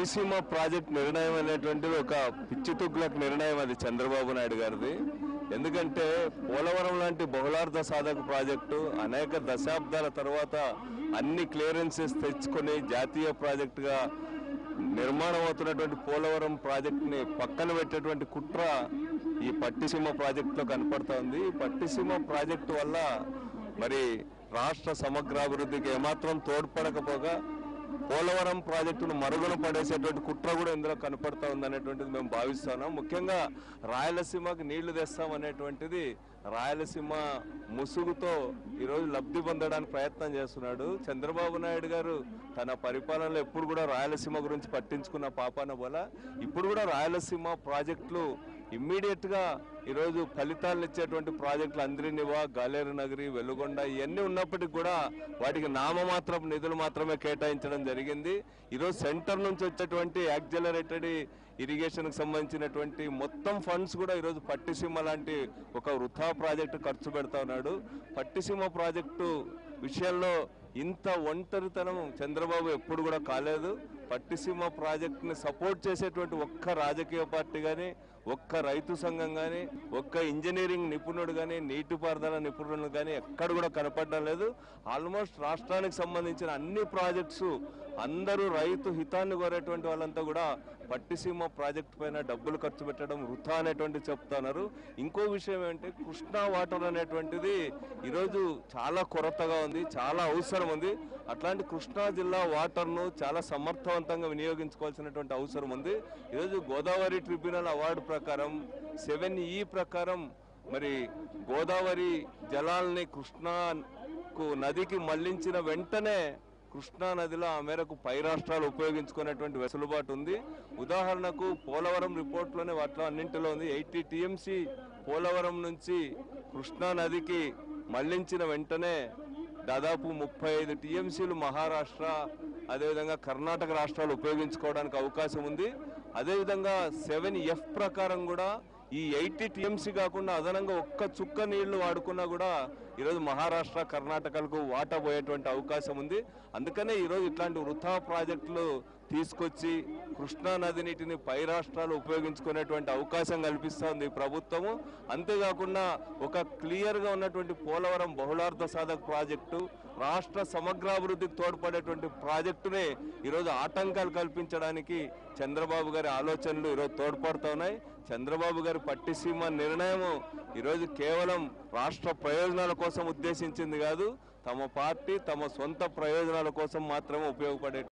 Pattiseema project నిర్ణయం అనేటువంటిది ఒక పిచ్చి తుగ్లక్ నిర్ణయం అది చంద్రబాబు నాయుడు గారిది ఎందుకంటే పోలవరం లాంటి బహుళార్థ సాధక ప్రాజెక్టు అనేక దశాబ్దాల తర్వాత అన్ని క్లియరెన్సెస్ తెచ్చుకొని జాతీయ ప్రాజెక్టుగా నిర్మాణం అవుతున్నటువంటి పోలవరం ప్రాజెక్టుని పక్కన పెట్టేటువంటి కుట్ర ఈ పట్టిసీమ ప్రాజెక్టులో కనపడతా ఉంది ఈ పట్టిసీమ ప్రాజెక్టు వల్ల మరి రాష్ట్ర సమగ్రాభివృద్ధికి ఏమాత్రం తోడ్పడకపోగా పోలవరం ప్రాజెక్టును మరుగున పడేసేటువంటి కుట్ర కూడా ఇందులో కనపడతా ఉందనేటువంటిది మేము భావిస్తున్నాం ముఖ్యంగా రాయలసీమకు నీళ్లు తెస్తాం అనేటువంటిది రాయలసీమ ముసుగుతో ఈరోజు లబ్ధి పొందడానికి ప్రయత్నం చేస్తున్నాడు చంద్రబాబు నాయుడు గారు తన పరిపాలనలో ఎప్పుడు కూడా రాయలసీమ గురించి పట్టించుకున్న పాపాన పోల ఇప్పుడు కూడా రాయలసీమ ప్రాజెక్టులు ఇమ్మీడియట్ గా ఈరోజు ఫలితాలను ఇచ్చేటువంటి ప్రాజెక్టులు అంద్రినివా గాలేరు నగరి వెలుగొండ ఇవన్నీ ఉన్నప్పటికీ కూడా వాటికి నామమాత్రపు నిధులు మాత్రమే కేటాయించడం జరిగింది ఈరోజు సెంటర్ నుంచి వచ్చేటువంటి యాక్జలరేటెడ్ ఇరిగేషన్ కి సంబంధించినటువంటి మొత్తం ఫండ్స్ కూడా ఈరోజు పట్టిసీమ లాంటి ఒక వృథా ప్రాజెక్టు ఖర్చు పెడతా ఉన్నాడు పట్టిసీమ ప్రాజెక్టు విషయంలో ఇంత ఒంటరితనం చంద్రబాబు ఎప్పుడు కూడా కాలేదు పట్టిసీమ ప్రాజెక్టుని సపోర్ట్ చేసేటువంటి ఒక్క రాజకీయ పార్టీ కానీ ఒక్క రైతు సంఘం కానీ ఒక్క ఇంజనీరింగ్ నిపుణుడు కానీ నీటిపారుదల నిపుణుడు కానీ ఎక్కడ కూడా కనపడడం లేదు ఆల్మోస్ట్ రాష్ట్రానికి సంబంధించిన అన్ని ప్రాజెక్ట్స్ అందరూ రైతు హితాన్ని కోరేటువంటి వాళ్ళంతా కూడా పట్టిసీమ ప్రాజెక్టు పైన డబ్బులు ఖర్చు పెట్టడం వృథా అనేటువంటి చెప్తున్నారు ఇంకో విషయం ఏంటంటే కృష్ణా వాటర్ అనేటువంటిది ఈరోజు చాలా కొరతగా ఉంది చాలా అవసరం ఉంది అట్లాంటి కృష్ణా జిల్లా వాటర్ను చాలా సమర్థవంతంగా వినియోగించుకోవాల్సినటువంటి అవసరం ఉంది ఈరోజు గోదావరి ట్రిబ్యునల్ అవార్డు ప్రకారం సెవెన్ ఈ ప్రకారం మరి గోదావరి జలాల్ని కృష్ణాకు నదికి మళ్లించిన వెంటనే కృష్ణా నదిలో ఆ మేరకు పై రాష్ట్రాలు ఉపయోగించుకునేటువంటి వెసులుబాటు ఉంది ఉదాహరణకు పోలవరం రిపోర్ట్లోనే వాటిలో అన్నింటిలో ఉంది ఎయిటీ టీఎంసీ పోలవరం నుంచి కృష్ణా నదికి మళ్లించిన వెంటనే దాదాపు ముప్పై ఐదు టీఎంసీలు మహారాష్ట్ర అదేవిధంగా కర్ణాటక రాష్ట్రాలు ఉపయోగించుకోవడానికి అవకాశం ఉంది అదేవిధంగా సెవెన్ ఎఫ్ ప్రకారం కూడా ఈ ఎయిటీ టీఎంసీ కాకుండా అదనంగా ఒక్క చుక్క నీళ్లు వాడుకున్నా కూడా ఈరోజు మహారాష్ట్ర కర్ణాటకలకు వాటా పోయేటువంటి అవకాశం ఉంది అందుకనే ఈరోజు ఇట్లాంటి వృథా ప్రాజెక్టులు తీసుకొచ్చి కృష్ణా నది నీటిని పై రాష్ట్రాలు ఉపయోగించుకునేటువంటి అవకాశం కల్పిస్తోంది ఈ ప్రభుత్వము అంతేకాకుండా ఒక క్లియర్గా ఉన్నటువంటి పోలవరం బహుళార్థ సాధక ప్రాజెక్టు రాష్ట్ర సమగ్రాభివృద్ధికి తోడ్పడేటువంటి ప్రాజెక్టునే ఈరోజు ఆటంకాలు కల్పించడానికి చంద్రబాబు గారి ఆలోచనలు ఈరోజు తోడ్పడుతూ ఉన్నాయి చంద్రబాబు గారి పట్టిసీమ నిర్ణయం ఈరోజు కేవలం రాష్ట్ర ప్రయోజనాల కోసం ఉద్దేశించింది కాదు తమ పార్టీ తమ సొంత ప్రయోజనాల కోసం మాత్రమే ఉపయోగపడే